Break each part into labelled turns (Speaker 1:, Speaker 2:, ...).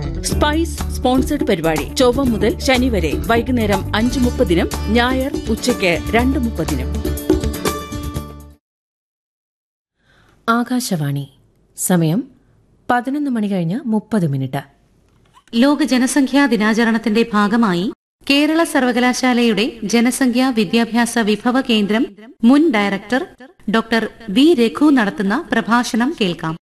Speaker 1: spice sponsored പരിപാടി ചൊവ്വ മുതൽ ശനി വരെ വൈകുന്നേരം അഞ്ച് മുപ്പതിനും ഞായർ ഉച്ചയ്ക്ക് രണ്ട് മുപ്പതിനും
Speaker 2: ആകാശവാണി സമയം പതിനൊന്ന് മണി കഴിഞ്ഞ് മുപ്പത് മിനിറ്റ്
Speaker 3: ലോക ജനസംഖ്യാ ദിനാചരണത്തിന്റെ ഭാഗമായി കേരള സർവകലാശാലയുടെ ജനസംഖ്യാ വിദ്യാഭ്യാസ വിഭവ കേന്ദ്രം മുൻ ഡയറക്ടർ ഡോക്ടർ വി രഘു നടത്തുന്ന പ്രഭാഷണം കേൾക്കാം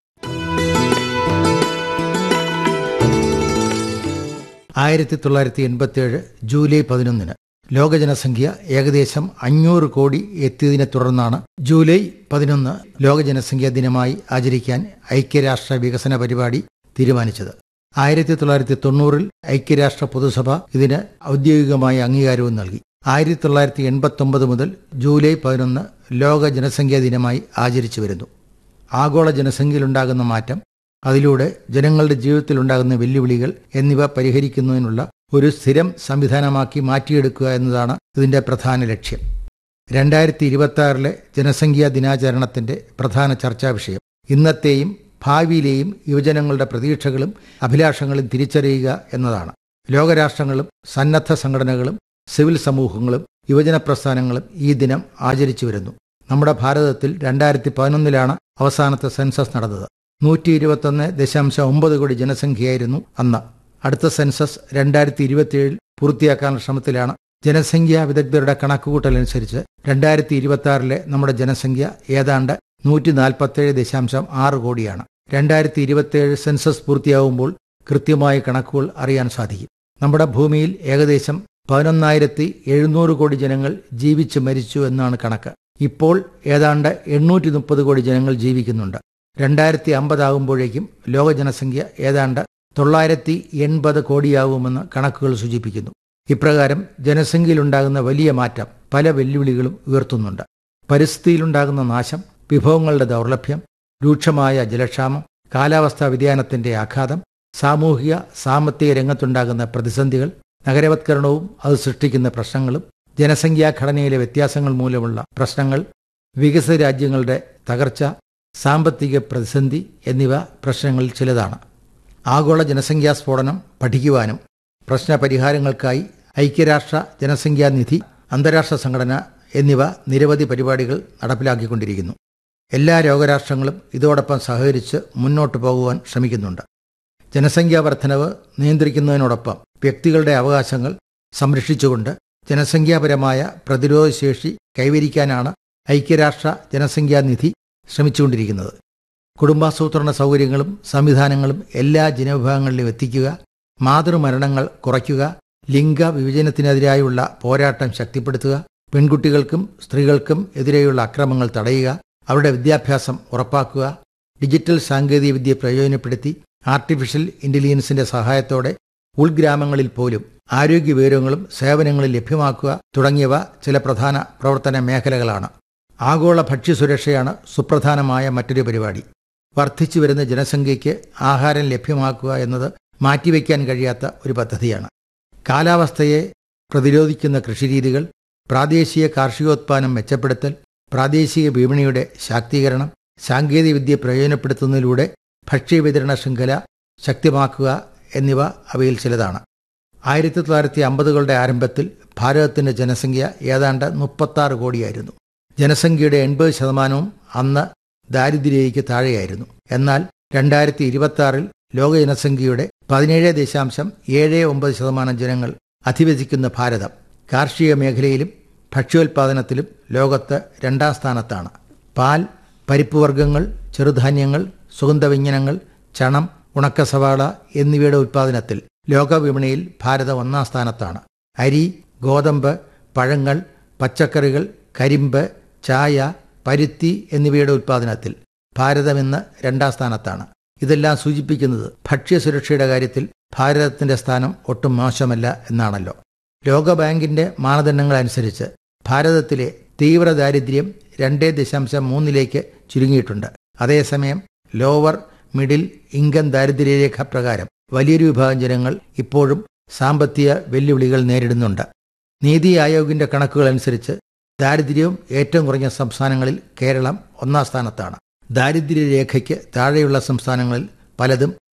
Speaker 4: ആയിരത്തി തൊള്ളായിരത്തി എൺപത്തിയേഴ് ജൂലൈ പതിനൊന്നിന് ലോക ജനസംഖ്യ ഏകദേശം അഞ്ഞൂറ് കോടി എത്തിയതിനെ തുടർന്നാണ് ജൂലൈ പതിനൊന്ന് ലോക ജനസംഖ്യാ ദിനമായി ആചരിക്കാൻ ഐക്യരാഷ്ട്ര വികസന പരിപാടി തീരുമാനിച്ചത് ആയിരത്തി തൊള്ളായിരത്തി തൊണ്ണൂറിൽ ഐക്യരാഷ്ട്ര പൊതുസഭ ഇതിന് ഔദ്യോഗികമായ അംഗീകാരവും നൽകി ആയിരത്തി തൊള്ളായിരത്തി എൺപത്തി ഒമ്പത് മുതൽ ജൂലൈ പതിനൊന്ന് ലോക ജനസംഖ്യാ ദിനമായി ആചരിച്ചു വരുന്നു ആഗോള ജനസംഖ്യയിലുണ്ടാകുന്ന മാറ്റം അതിലൂടെ ജനങ്ങളുടെ ജീവിതത്തിലുണ്ടാകുന്ന വെല്ലുവിളികൾ എന്നിവ പരിഹരിക്കുന്നതിനുള്ള ഒരു സ്ഥിരം സംവിധാനമാക്കി മാറ്റിയെടുക്കുക എന്നതാണ് ഇതിന്റെ പ്രധാന ലക്ഷ്യം രണ്ടായിരത്തി ഇരുപത്തി ആറിലെ ജനസംഖ്യാ ദിനാചരണത്തിന്റെ പ്രധാന ചർച്ചാ വിഷയം ഇന്നത്തെയും ഭാവിയിലെയും യുവജനങ്ങളുടെ പ്രതീക്ഷകളും അഭിലാഷങ്ങളും തിരിച്ചറിയുക എന്നതാണ് ലോകരാഷ്ട്രങ്ങളും സന്നദ്ധ സംഘടനകളും സിവിൽ സമൂഹങ്ങളും യുവജന പ്രസ്ഥാനങ്ങളും ഈ ദിനം ആചരിച്ചു വരുന്നു നമ്മുടെ ഭാരതത്തിൽ രണ്ടായിരത്തി പതിനൊന്നിലാണ് അവസാനത്തെ സെൻസസ് നടന്നത് നൂറ്റി ഇരുപത്തൊന്ന് ദശാംശം ഒമ്പത് കോടി ജനസംഖ്യയായിരുന്നു അന്ന് അടുത്ത സെൻസസ് രണ്ടായിരത്തി ഇരുപത്തിയേഴിൽ പൂർത്തിയാക്കാനുള്ള ശ്രമത്തിലാണ് ജനസംഖ്യാ വിദഗ്ധരുടെ കണക്കുകൂട്ടലനുസരിച്ച് രണ്ടായിരത്തി ഇരുപത്തി ആറിലെ നമ്മുടെ ജനസംഖ്യ ഏതാണ്ട് നൂറ്റി നാൽപ്പത്തേഴ് ദശാംശം ആറ് കോടിയാണ് രണ്ടായിരത്തി ഇരുപത്തിയേഴ് സെൻസസ് പൂർത്തിയാവുമ്പോൾ കൃത്യമായ കണക്കുകൾ അറിയാൻ സാധിക്കും നമ്മുടെ ഭൂമിയിൽ ഏകദേശം പതിനൊന്നായിരത്തി എഴുന്നൂറ് കോടി ജനങ്ങൾ ജീവിച്ച് മരിച്ചു എന്നാണ് കണക്ക് ഇപ്പോൾ ഏതാണ്ട് എണ്ണൂറ്റി മുപ്പത് കോടി ജനങ്ങൾ ജീവിക്കുന്നുണ്ട് രണ്ടായിരത്തി അമ്പതാകുമ്പോഴേക്കും ലോക ജനസംഖ്യ ഏതാണ്ട് തൊള്ളായിരത്തി എൺപത് കോടിയാവുമെന്ന് കണക്കുകൾ സൂചിപ്പിക്കുന്നു ഇപ്രകാരം ജനസംഖ്യയിലുണ്ടാകുന്ന വലിയ മാറ്റം പല വെല്ലുവിളികളും ഉയർത്തുന്നുണ്ട് പരിസ്ഥിതിയിലുണ്ടാകുന്ന നാശം വിഭവങ്ങളുടെ ദൗർലഭ്യം രൂക്ഷമായ ജലക്ഷാമം കാലാവസ്ഥാ വ്യതിയാനത്തിന്റെ ആഘാതം സാമൂഹിക സാമ്പത്തിക രംഗത്തുണ്ടാകുന്ന പ്രതിസന്ധികൾ നഗരവത്കരണവും അത് സൃഷ്ടിക്കുന്ന പ്രശ്നങ്ങളും ജനസംഖ്യാ ഘടനയിലെ വ്യത്യാസങ്ങൾ മൂലമുള്ള പ്രശ്നങ്ങൾ വികസിത രാജ്യങ്ങളുടെ തകർച്ച സാമ്പത്തിക പ്രതിസന്ധി എന്നിവ പ്രശ്നങ്ങളിൽ ചിലതാണ് ആഗോള ജനസംഖ്യാ സ്ഫോടനം പഠിക്കുവാനും പ്രശ്നപരിഹാരങ്ങൾക്കായി ഐക്യരാഷ്ട്ര ജനസംഖ്യാ നിധി അന്താരാഷ്ട്ര സംഘടന എന്നിവ നിരവധി പരിപാടികൾ നടപ്പിലാക്കിക്കൊണ്ടിരിക്കുന്നു എല്ലാ ലോകരാഷ്ട്രങ്ങളും ഇതോടൊപ്പം സഹകരിച്ച് മുന്നോട്ടു പോകുവാൻ ശ്രമിക്കുന്നുണ്ട് ജനസംഖ്യാ വർധനവ് നിയന്ത്രിക്കുന്നതിനോടൊപ്പം വ്യക്തികളുടെ അവകാശങ്ങൾ സംരക്ഷിച്ചുകൊണ്ട് ജനസംഖ്യാപരമായ പ്രതിരോധശേഷി കൈവരിക്കാനാണ് ഐക്യരാഷ്ട്ര ജനസംഖ്യാ നിധി ശ്രമിച്ചുകൊണ്ടിരിക്കുന്നത് കുടുംബാസൂത്രണ സൗകര്യങ്ങളും സംവിധാനങ്ങളും എല്ലാ ജനവിഭാഗങ്ങളിലും എത്തിക്കുക മാതൃമരണങ്ങൾ കുറയ്ക്കുക ലിംഗ വിഭജനത്തിനെതിരായുള്ള പോരാട്ടം ശക്തിപ്പെടുത്തുക പെൺകുട്ടികൾക്കും സ്ത്രീകൾക്കും എതിരെയുള്ള അക്രമങ്ങൾ തടയുക അവരുടെ വിദ്യാഭ്യാസം ഉറപ്പാക്കുക ഡിജിറ്റൽ സാങ്കേതികവിദ്യ പ്രയോജനപ്പെടുത്തി ആർട്ടിഫിഷ്യൽ ഇന്റലിജൻസിന്റെ സഹായത്തോടെ ഉൾഗ്രാമങ്ങളിൽ പോലും ആരോഗ്യ വിവരങ്ങളും സേവനങ്ങളും ലഭ്യമാക്കുക തുടങ്ങിയവ ചില പ്രധാന പ്രവർത്തന മേഖലകളാണ് ആഗോള ഭക്ഷ്യസുരക്ഷയാണ് സുപ്രധാനമായ മറ്റൊരു പരിപാടി വർദ്ധിച്ചു വരുന്ന ജനസംഖ്യയ്ക്ക് ആഹാരം ലഭ്യമാക്കുക എന്നത് മാറ്റിവെക്കാൻ കഴിയാത്ത ഒരു പദ്ധതിയാണ് കാലാവസ്ഥയെ പ്രതിരോധിക്കുന്ന കൃഷിരീതികൾ പ്രാദേശിക കാർഷികോത്പാദനം മെച്ചപ്പെടുത്തൽ പ്രാദേശിക വിപണിയുടെ ശാക്തീകരണം സാങ്കേതികവിദ്യ പ്രയോജനപ്പെടുത്തുന്നതിലൂടെ ഭക്ഷ്യവിതരണ ശൃംഖല ശക്തമാക്കുക എന്നിവ അവയിൽ ചിലതാണ് ആയിരത്തി തൊള്ളായിരത്തി അമ്പതുകളുടെ ആരംഭത്തിൽ ഭാരതത്തിന്റെ ജനസംഖ്യ ഏതാണ്ട് മുപ്പത്താറ് കോടിയായിരുന്നു ജനസംഖ്യയുടെ എൺപത് ശതമാനവും അന്ന് ദാരിദ്ര്യയ്ക്ക് താഴെയായിരുന്നു എന്നാൽ രണ്ടായിരത്തി ഇരുപത്തി ആറിൽ ലോക ജനസംഖ്യയുടെ പതിനേഴ് ദശാംശം ഏഴ് ഒമ്പത് ശതമാനം ജനങ്ങൾ അധിവസിക്കുന്ന ഭാരതം കാർഷിക മേഖലയിലും ഭക്ഷ്യോൽപാദനത്തിലും ലോകത്ത് രണ്ടാം സ്ഥാനത്താണ് പാൽ പരിപ്പുവർഗ്ഗങ്ങൾ ചെറുധാന്യങ്ങൾ സുഗന്ധവ്യഞ്ജനങ്ങൾ ചണം ഉണക്ക സവാള എന്നിവയുടെ ഉൽപാദനത്തിൽ ലോകവിപണിയിൽ ഭാരതം ഒന്നാം സ്ഥാനത്താണ് അരി ഗോതമ്പ് പഴങ്ങൾ പച്ചക്കറികൾ കരിമ്പ് ചായ പരുത്തി എന്നിവയുടെ ഉൽപാദനത്തിൽ ഭാരതം ഇന്ന് രണ്ടാം സ്ഥാനത്താണ് ഇതെല്ലാം സൂചിപ്പിക്കുന്നത് ഭക്ഷ്യസുരക്ഷയുടെ കാര്യത്തിൽ ഭാരതത്തിന്റെ സ്ഥാനം ഒട്ടും മോശമല്ല എന്നാണല്ലോ ലോകബാങ്കിന്റെ മാനദണ്ഡങ്ങൾ അനുസരിച്ച് ഭാരതത്തിലെ തീവ്ര ദാരിദ്ര്യം രണ്ടേ ദശാംശം മൂന്നിലേക്ക് ചുരുങ്ങിയിട്ടുണ്ട് അതേസമയം ലോവർ മിഡിൽ ഇൻകം ദാരിദ്ര്യരേഖ പ്രകാരം വലിയൊരു വിഭാഗം ജനങ്ങൾ ഇപ്പോഴും സാമ്പത്തിക വെല്ലുവിളികൾ നേരിടുന്നുണ്ട് നീതി ആയോഗിന്റെ കണക്കുകൾ അനുസരിച്ച് ദാരിദ്ര്യവും ഏറ്റവും കുറഞ്ഞ സംസ്ഥാനങ്ങളിൽ കേരളം ഒന്നാം സ്ഥാനത്താണ് ദാരിദ്ര്യരേഖയ്ക്ക് താഴെയുള്ള സംസ്ഥാനങ്ങളിൽ പലതും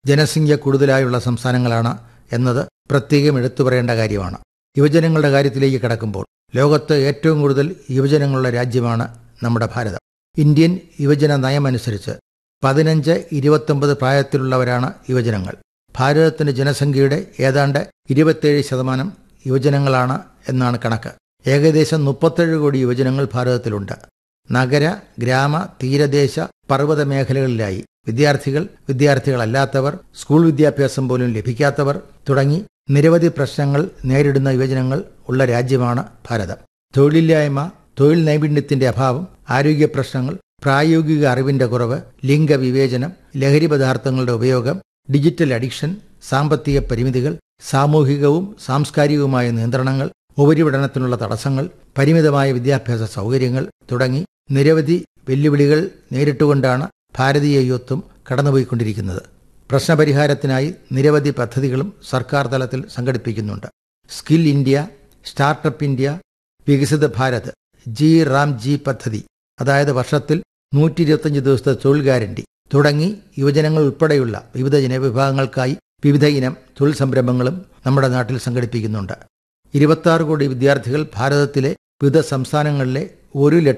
Speaker 4: ജനസംഖ്യ കൂടുതലായുള്ള സംസ്ഥാനങ്ങളാണ് എന്നത് പ്രത്യേകം എടുത്തു പറയേണ്ട കാര്യമാണ് യുവജനങ്ങളുടെ കാര്യത്തിലേക്ക് കടക്കുമ്പോൾ ലോകത്ത് ഏറ്റവും കൂടുതൽ യുവജനങ്ങളുള്ള രാജ്യമാണ് നമ്മുടെ ഭാരതം ഇന്ത്യൻ യുവജന നയമനുസരിച്ച് പതിനഞ്ച് ഇരുപത്തൊമ്പത് പ്രായത്തിലുള്ളവരാണ് യുവജനങ്ങൾ ഭാരതത്തിന്റെ ജനസംഖ്യയുടെ ഏതാണ്ട് ഇരുപത്തേഴ് ശതമാനം യുവജനങ്ങളാണ് എന്നാണ് കണക്ക് ഏകദേശം മുപ്പത്തേഴ് കോടി യുവജനങ്ങൾ ഭാരതത്തിലുണ്ട് നഗര ഗ്രാമ തീരദേശ പർവ്വത മേഖലകളിലായി വിദ്യാർത്ഥികൾ വിദ്യാർത്ഥികളല്ലാത്തവർ സ്കൂൾ വിദ്യാഭ്യാസം പോലും ലഭിക്കാത്തവർ തുടങ്ങി നിരവധി പ്രശ്നങ്ങൾ നേരിടുന്ന യുവജനങ്ങൾ ഉള്ള രാജ്യമാണ് ഭാരതം തൊഴിലില്ലായ്മ തൊഴിൽ നൈപുണ്യത്തിന്റെ അഭാവം ആരോഗ്യ പ്രശ്നങ്ങൾ പ്രായോഗിക അറിവിന്റെ കുറവ് ലിംഗവിവേചനം ലഹരി പദാർത്ഥങ്ങളുടെ ഉപയോഗം ഡിജിറ്റൽ അഡിക്ഷൻ സാമ്പത്തിക പരിമിതികൾ സാമൂഹികവും സാംസ്കാരികവുമായ നിയന്ത്രണങ്ങൾ ഉപരിപഠനത്തിനുള്ള തടസ്സങ്ങൾ പരിമിതമായ വിദ്യാഭ്യാസ സൗകര്യങ്ങൾ തുടങ്ങി നിരവധി വെല്ലുവിളികൾ നേരിട്ടുകൊണ്ടാണ് ഭാരതീയ യുവത്വം കടന്നുപോയിക്കൊണ്ടിരിക്കുന്നത് പ്രശ്നപരിഹാരത്തിനായി നിരവധി പദ്ധതികളും സർക്കാർ തലത്തിൽ സംഘടിപ്പിക്കുന്നുണ്ട് സ്കിൽ ഇന്ത്യ സ്റ്റാർട്ടപ്പ് ഇന്ത്യ വികസിത ഭാരത് ജി റാം ജി പദ്ധതി അതായത് വർഷത്തിൽ നൂറ്റി ഇരുപത്തഞ്ച് ദിവസത്തെ തൊഴിൽ ഗ്യാരണ്ടി തുടങ്ങി യുവജനങ്ങൾ ഉൾപ്പെടെയുള്ള വിവിധ ജനവിഭാഗങ്ങൾക്കായി വിവിധ ഇനം തൊഴിൽ സംരംഭങ്ങളും നമ്മുടെ നാട്ടിൽ സംഘടിപ്പിക്കുന്നുണ്ട് ഇരുപത്തി കോടി വിദ്യാർത്ഥികൾ ഭാരതത്തിലെ വിവിധ സംസ്ഥാനങ്ങളിലെ ഒരു ലക്ഷം